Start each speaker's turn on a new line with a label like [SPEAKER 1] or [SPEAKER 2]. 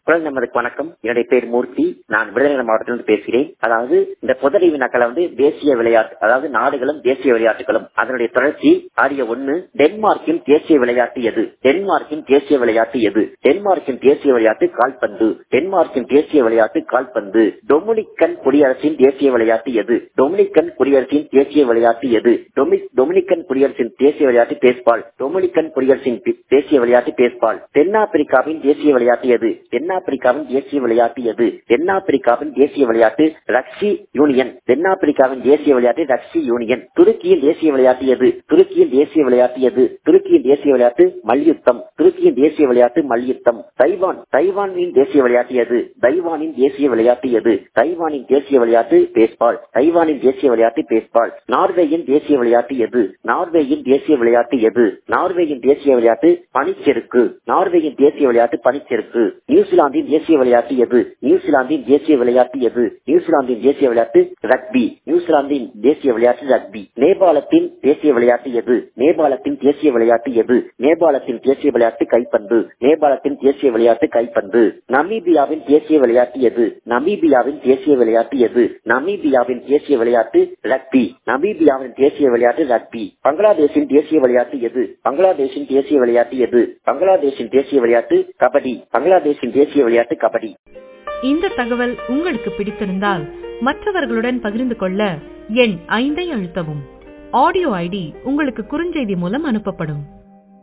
[SPEAKER 1] குரல் நமதுக்கு வணக்கம் என்னுடைய பேர் மூர்த்தி நான் விருதுநகர் மாவட்டத்திலிருந்து பேசுகிறேன் அதாவது இந்த பொதறிவு நக்கலை வந்து தேசிய விளையாட்டு அதாவது நாடுகளும் தேசிய விளையாட்டுகளும் அதனுடைய தொடர்ச்சி ஆடிய ஒண்ணு டென்மார்க்கின் தேசிய விளையாட்டு எது டென்மார்க்கின் தேசிய விளையாட்டு எது டென்மார்க்கின் தேசிய விளையாட்டு கால்பந்து டென்மார்க்கின் தேசிய விளையாட்டு கால்பந்து டொமினிக்கன் குடியரசின் தேசிய விளையாட்டு எது டொமினிக்கன் குடியரசின் தேசிய விளையாட்டு எது டொமி- டொமினிக்கன் குடியரசின் தேசிய விளையாட்டு பேஸ்பால் டொமினிக்கன் குடியரசின் பி- தேசிய விளையாட்டு பேஸ்பால் தென்னாப்பிரிக்காவின் தேசிய விளையாட்டு எது தென்னாப்பிரிக்காவின் தேசிய விளையாட்டு எது தென்னாப்பிரிக்காவின் தேசிய விளையாட்டு ரக்சி யூனியன் தென்னாப்பிரிக்காவின் தேசிய விளையாட்டு ரக்சி யூனியன் துருக்கியின் தேசிய விளையாட்டு எது துருக்கியின் தேசிய விளையாட்டு எது துருக்கியின் தேசிய விளையாட்டு மல்யுத்தம் துருக்கியின் தேசிய விளையாட்டு மல்யுத்தம் தைவான் தைவானின் தேசிய விளையாட்டு எது தைவானின் தேசிய விளையாட்டு எது தைவானின் தேசிய விளையாட்டு பேஸ்பால் தைவானின் தேசிய விளையாட்டு பேஸ்பால் நார்வேயின் தேசிய விளையாட்டு எது நார்வேயின் தேசிய விளையாட்டு எது நார்வேயின் தேசிய விளையாட்டு பனிச்செருக்கு நார்வேயின் தேசிய விளையாட்டு பனிச்செருக்கு நியூசிலாந்தின் தேசிய விளையாட்டு எது நியூசிலாந்தின் தேசிய விளையாட்டு எது நியூசிலாந்தின் தேசிய விளையாட்டு ரக்பி நியூசிலாந்தின் தேசிய விளையாட்டு ரக்பி நேபாளத்தின் தேசிய விளையாட்டு எது நேபாளத்தின் தேசிய விளையாட்டு எது நேபாளத்தின் தேசிய விளையாட்டு கைப்பந்து நேபாளத்தின் தேசிய விளையாட்டு கைப்பந்து நமீபியாவின் தேசிய விளையாட்டு எது நமீபியாவின் தேசிய விளையாட்டு எது நமீபியாவின் தேசிய விளையாட்டு ரக்பி நமீபியாவின் தேசிய விளையாட்டு ரக்பி பங்களாதேஷின் தேசிய விளையாட்டு எது பங்களாதேஷின் தேசிய விளையாட்டு எது பங்களாதேஷின் தேசிய விளையாட்டு கபடி பங்களாதேஷின் தேசிய விளையாட்டு கபடி
[SPEAKER 2] இந்த தகவல் உங்களுக்கு பிடித்திருந்தால் மற்றவர்களுடன் பகிர்ந்து கொள்ள எண் ஐந்தை அழுத்தவும் ஆடியோ ஐடி உங்களுக்கு குறுஞ்செய்தி மூலம் அனுப்பப்படும்